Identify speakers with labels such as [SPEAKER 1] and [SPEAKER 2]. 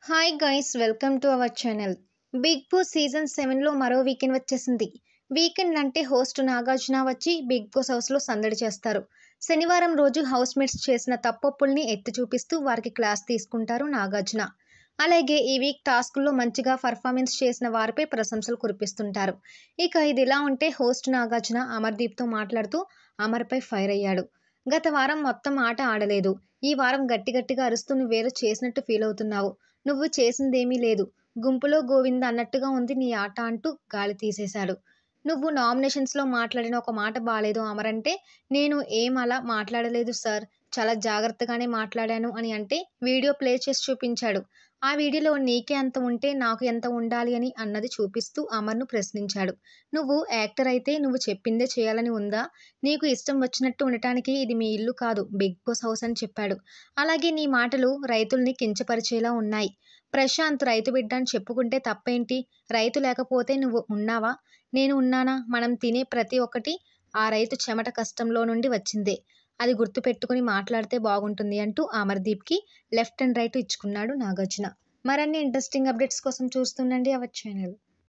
[SPEAKER 1] hi guys welcome to our channel Bigg Boss season సెవెన్లో మరో weekend వచ్చేసింది weekend అంటే హోస్ట్ నాగార్జున వచ్చి బిగ్ బాస్ హౌస్లో సందడి చేస్తారు శనివారం రోజు హౌస్ మేట్స్ చేసిన తప్పొప్పుల్ని ఎత్తి చూపిస్తూ వారికి క్లాస్ తీసుకుంటారు నాగార్జున అలాగే ఈ వీక్ టాస్క్లో మంచిగా పర్ఫార్మెన్స్ చేసిన వారిపై ప్రశంసలు కురిపిస్తుంటారు ఇక ఇది ఇలా ఉంటే హోస్ట్ నాగార్జున అమర్దీప్తో మాట్లాడుతూ అమర్పై ఫైర్ అయ్యాడు గత వారం మొత్తం ఆట ఆడలేదు ఈ వారం గట్టి గట్టిగా అరుస్తూ నువ్వేదో చేసినట్టు ఫీల్ అవుతున్నావు నువ్వు చేసిందేమీ లేదు గుంపులో గోవింద అన్నట్టుగా ఉంది నీ ఆట అంటూ గాలి తీసేశాడు నువ్వు నామినేషన్స్లో మాట్లాడిన ఒక మాట బాగాలేదు అమరంటే నేను ఏం అలా మాట్లాడలేదు సార్ చాలా జాగ్రత్తగానే మాట్లాడాను అని అంటే వీడియో ప్లే చేసి చూపించాడు ఆ వీడియోలో నీకే అంత ఉంటే నాకు ఎంత ఉండాలి అని అన్నది చూపిస్తూ అమర్ను ప్రశ్నించాడు నువ్వు యాక్టర్ అయితే నువ్వు చెప్పిందే చేయాలని ఉందా నీకు ఇష్టం వచ్చినట్టు ఉండటానికి ఇది మీ ఇల్లు కాదు బిగ్ బాస్ హౌస్ అని చెప్పాడు అలాగే నీ మాటలు రైతుల్ని కించపరిచేలా ఉన్నాయి ప్రశాంత్ రైతు బిడ్డ అని చెప్పుకుంటే తప్పేంటి రైతు లేకపోతే నువ్వు ఉన్నావా నేను ఉన్నానా మనం తినే ప్రతి ఒక్కటి ఆ రైతు చెమట కష్టంలో నుండి వచ్చిందే అది గుర్తుపెట్టుకుని మాట్లాడితే బాగుంటుంది అంటూ అమర్దీప్కి లెఫ్ట్ అండ్ రైట్ ఇచ్చుకున్నాడు నాగార్జున మరిన్ని ఇంట్రెస్టింగ్ అప్డేట్స్ కోసం చూస్తుండండి అవర్ ఛానల్